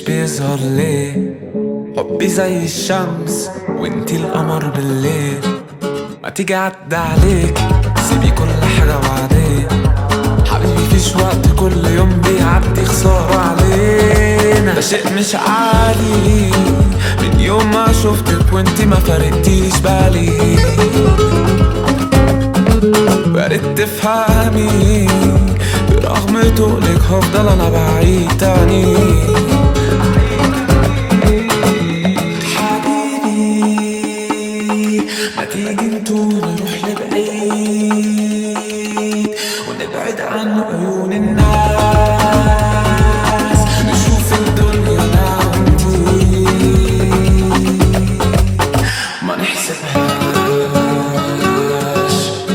بيظهر ليه حبي زي الشمس وانتي القمر بالليل ما تيجي عدى عليك سيبي كل حاجة بعدين حبيبي فيش وقت كل يوم بيعدي خسارة علينا ده شيء مش عادي من يوم ما شفتك وانتي ما فرقتيش بالي وياريت تفهمي برغم تقلك هفضل انا بعيد تاني حبيبي ما تيجي نتوه نروح لبعيد ونبعد عن عيون الناس نشوف الدنيا انا وانتي ما نحسبهاش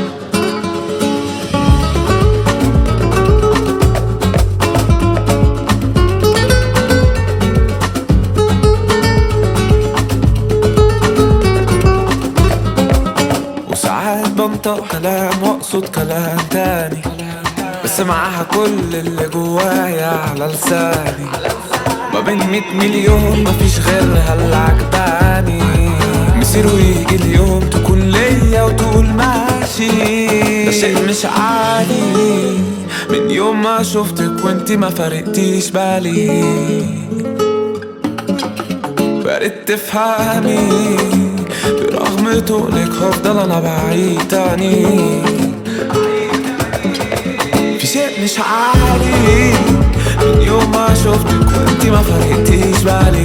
وساعات بنطق كلام واقصد كلام تاني بس معاها كل اللي جوايا على لساني ما بين مية مليون مفيش غيرها اللي عجباني مسير ويجي اليوم تكون ليا وتقول ماشي ده شيء مش عادي من يوم ما شفتك وانتي ما فرقتيش بالي وياريت تفهمي برغم تقلك هفضل انا بعيد تاني في شيء مش عادي من يوم ما شفتك وانتي ما فرقتيش بالي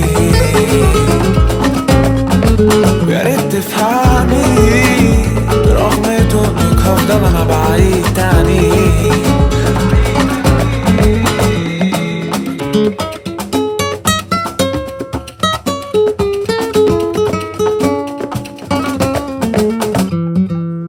وياريت تفهمي برغم تقلك هفضل انا بعيد تاني